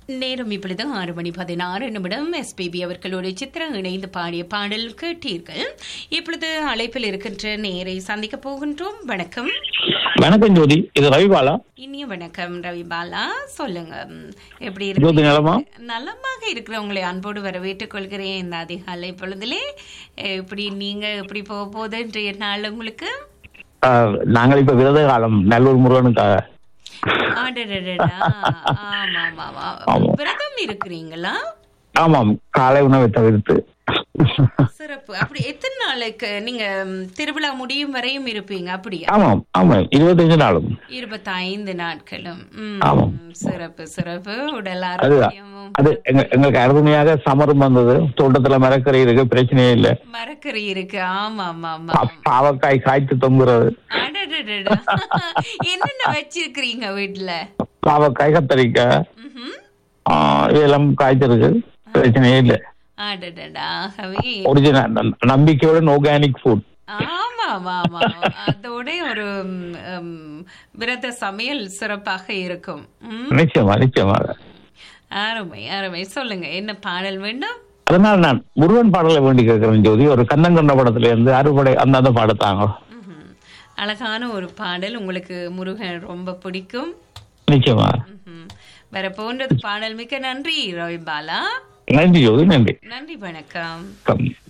நேரம் இப்பொழுது ஆறு மணி பதினாறு நிமிடம் எஸ்பிபி அவர்களோடு சித்திர இணைந்து பாடிய பாடல் கேட்டீர்கள் இப்பொழுது அழைப்பில் இருக்கின்ற நேரை சந்திக்க போகின்றோம் வணக்கம் வணக்கம் ஜோதி இது ரவிபாலா இனிய வணக்கம் ரவி பாலா சொல்லுங்க ம், எப்படி ஜோதி இருக்கு நலமா நலமாக இருக்கிறவங்களை அன்போடு வரவேற்றுக் கொள்கிறேன் இந்த அதிகாலை பொழுதிலே எப்படி நீங்க எப்படி போக போகுது இன்றைய நாள் உங்களுக்கு ஆஹ், நாங்கள் இப்ப விரத காலம் நல்லூர் முருகனுக்காக ஆடடடடா. ஆமா ஆமா ஆமா ஆமா. விரதம் இருக்கிறீங்களா ஆமாம் காலை உணவை தவிர்த்து சிறப்பு அப்படி எத்தனை நாளைக்கு நீங்க ம், திருவிழா முடியும் வரையும் இருப்பீங்க அப்படியா ஆமாம் ஆமாம் இருபத்தஞ்சு நாளும் இருபத்தைந்து நாட்களும் ம், ஆமாம். சிறப்பு சிறப்பு உடல் அதுதான் ஆரோக்கியமும் அது எங்க எங்களுக்கு அருமையாக சமரம் வந்தது தோட்டத்துல மரக்கறி இருக்கு பிரச்சனையே இல்ல மரக்கறி இருக்கு ஆமா ஆமா ஆமா பா- பாவக்காய் காய்ச்சி தொங்குறது அடடடடா. என்னென்ன வச்சிருக்கிறீங்க வீட்டுல பாவக்காய் கத்தரிக்காய் ம்ஹும். ஆஹ், இதெல்லாம் காய்ச்சிருக்கு பிரச்சனையே இல்ல அடடடா. ஆகவே ஒரிஜினல் நம்பிக்கையுடன் ஆர்கானிக் ஃபுட் ஆமா ஆமா ஆமா அதோட ஒரு ம், ம், விரத சமையல் சிறப்பாக இருக்கும் ம், நிச்சயமா நிச்சயமாக அருமை அருமை சொல்லுங்க என்ன பாடல் வேண்டும் அதனால் நான் முருகன் பாடலை வேண்டி கேட்கிறேன் ஜோதி ஒரு கண்ணங்கண்ட படத்துல இருந்து அறுபடை அந்த அந்த பாடத்தாங்க ம்ஹும். அழகான ஒரு பாடல் உங்களுக்கு முருகன் ரொம்ப பிடிக்கும் நிச்சயமா ம்ஹும். வர போன்றது பாடல் மிக்க நன்றி ரவி பாலா நன்றி ஜோதி நன்றி நன்றி வணக்கம் கம்